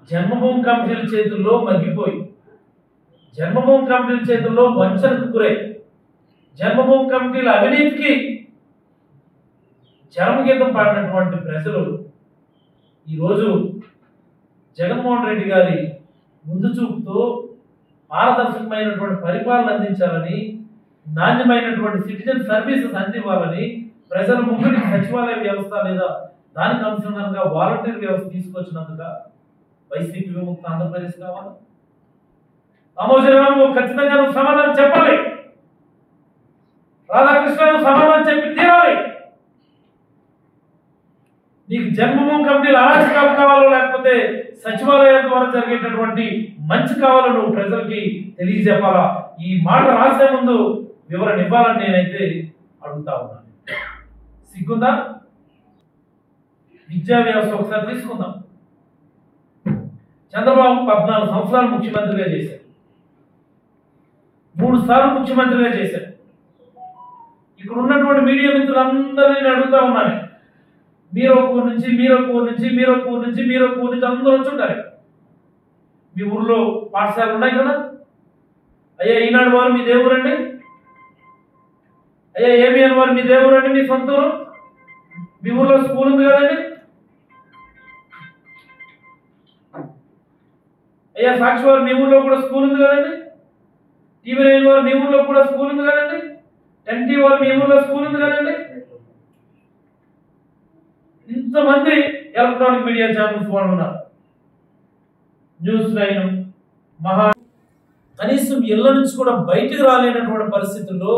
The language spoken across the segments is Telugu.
జన్మభూమి కమిటీల చేతుల్లో మగ్గిపోయి జన్మభూమి కమిటీల చేతుల్లో వంచనకు గురై జన్మభూమి కమిటీల అవినీతికి చరమగీతం పాడినటువంటి ప్రజలు ఈరోజు జగన్మోహన్ రెడ్డి గారి ముందు చూపుతో పారదర్శకమైనటువంటి పరిపాలన అందించాలని నాణ్యమైనటువంటి సిటిజన్ సర్వీసెస్ అందివ్వాలని ప్రజల ముందుకి సచివాలయ వ్యవస్థ లేదా దానికి అనుసంధానంగా వాలంటీర్ వ్యవస్థ తీసుకొచ్చినందుక వైసీపీ విముక్త ఆంధ్రప్రదేశ్ కావాలి అమోజరావు నువ్వు ఖచ్చితంగా నువ్వు సమాధానం చెప్పాలి రాధాకృష్ణ నువ్వు సమాధానం చెప్పి తీరాలి నీకు జన్మభూమి కమిటీలు అరాచకాలు కావాలో లేకపోతే సచివాలయాల ద్వారా జరిగేటటువంటి మంచి కావాలో నువ్వు ప్రజలకి తెలియజెప్పాలా ఈ మాట రాసే ముందు వివరణ ఇవ్వాలని నేనైతే అడుగుతా ఉన్నాను సిగ్గుందా విద్యా వ్యవస్థ ఒకసారి తీసుకుందాం చంద్రబాబు పద్నాలుగు సంవత్సరాలు ముఖ్యమంత్రిగా చేశారు మూడు సార్లు ముఖ్యమంత్రిగా చేశారు ఇక్కడ ఉన్నటువంటి మీడియా మిత్రులందరినీ నేను అడుగుతా ఉన్నాను మీరు ఒక ఊరు నుంచి మీరు ఒక ఊరు నుంచి మీరు ఒక ఊరు నుంచి మీరు ఒక ఊరు నుంచి అందరూ వచ్చి ఉంటారు మీ ఊర్లో పాఠశాలలు ఉన్నాయి కదా అయ్యా ఈనాడు వారు మీ దేవురండి అయ్యా ఏమి అని వారు మీ దేవురండి మీ సొంత ఊరు మీ ఊర్లో స్కూల్ ఉంది కదండి అయ్యా సాక్షి వారు మీ ఊర్లో కూడా స్కూల్ ఉంది కదండి టీవీ నైన్ వారు మీ ఊర్లో కూడా స్కూల్ ఉంది కదండి టెన్ టీ వారు మీ ఊర్లో స్కూల్ ఉంది కదండి ఇంతమంది ఎలక్ట్రానిక్ మీడియా ఛానల్స్ వాళ్ళు ఉన్నారు న్యూస్ నైన్ మహా కనీసం ఇళ్ళ నుంచి కూడా బయటికి రాలేనటువంటి పరిస్థితుల్లో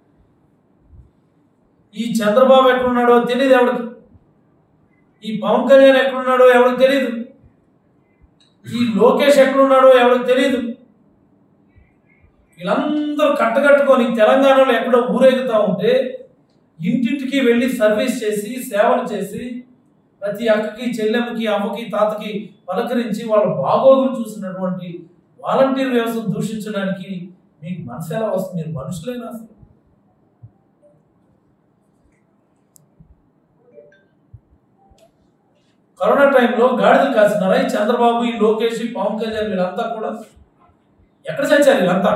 ఈ చంద్రబాబు ఎక్కడున్నాడో తెలియదు ఎవరికి ఈ పవన్ కళ్యాణ్ ఎక్కడున్నాడో ఎవరికి తెలియదు ఈ లోకేష్ ఎక్కడున్నాడో ఎవరికి తెలియదు వీళ్ళందరూ కట్టకట్టుకొని తెలంగాణలో ఎక్కడో ఊరేగుతా ఉంటే ఇంటింటికి వెళ్ళి సర్వీస్ చేసి సేవలు చేసి ప్రతి అక్కకి చెల్లెమ్మకి అమ్మకి తాతకి పలకరించి వాళ్ళ బాగోగులు చూసినటువంటి వాలంటీర్ వ్యవస్థను దూషించడానికి మీకు మనసు ఎలా వస్తుంది మీరు మనుషులేనా అసలు కరోనా టైంలో గాడిదలు కాసినారా ఈ చంద్రబాబు ఈ లోకేష్ ఈ పవన్ కళ్యాణ్ వీళ్ళంతా కూడా ఎక్కడ చచ్చారు వీళ్ళంతా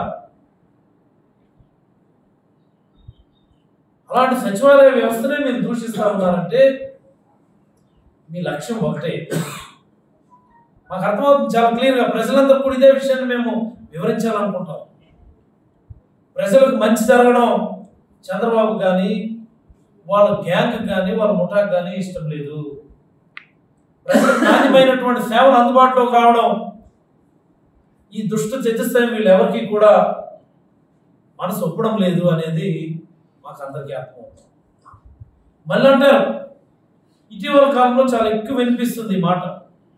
అలాంటి సచివాలయ వ్యవస్థనే మీరు దూషిస్తా ఉన్నారంటే మీ లక్ష్యం ఒకటే మాకు అర్థమవుతుంది చాలా క్లియర్గా ప్రజలందరూ కూడా ఇదే విషయాన్ని మేము వివరించాలనుకుంటాం ప్రజలకు మంచి జరగడం చంద్రబాబు కానీ వాళ్ళ గ్యాంగ్ కానీ వాళ్ళ ముఠాకు కానీ ఇష్టం లేదు ప్రజలకు నాణ్యమైనటువంటి సేవలు అందుబాటులోకి రావడం ఈ దుష్ట చతుష్టయం వీళ్ళు ఎవరికి కూడా మనసు ఒప్పడం లేదు అనేది మాకు అందరికీ అర్థమవుతుంది మళ్ళీ అంటారు ఇటీవల కాలంలో చాలా ఎక్కువ వినిపిస్తుంది ఈ మాట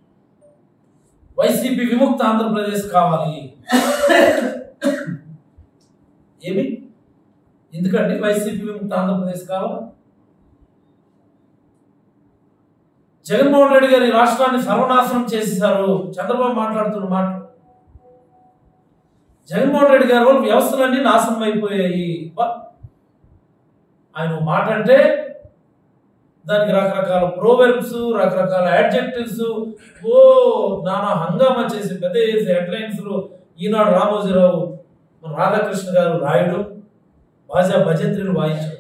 వైసీపీ విముక్త ఆంధ్రప్రదేశ్ కావాలి ఏమి ఎందుకండి వైసీపీ విముక్త ఆంధ్రప్రదేశ్ కావాలి జగన్మోహన్ రెడ్డి గారు ఈ రాష్ట్రాన్ని సర్వనాశనం చేసేసారు చంద్రబాబు మాట్లాడుతున్న మాట జగన్మోహన్ రెడ్డి గారు వల్ల వ్యవస్థలన్నీ నాశనం అయిపోయాయి బా. ఆయన ఓ మాట అంటే దానికి రకరకాల ప్రోవెర్బ్స్ రకరకాల యాడ్జెక్టివ్స్ ఓ నానా హంగామా చేసి పెద్ద చేసి హెడ్లైన్స్ ఈనాడు రామోజీరావు మన రాధాకృష్ణ గారు రాయడం బాజా భజంత్రులు వాయించడం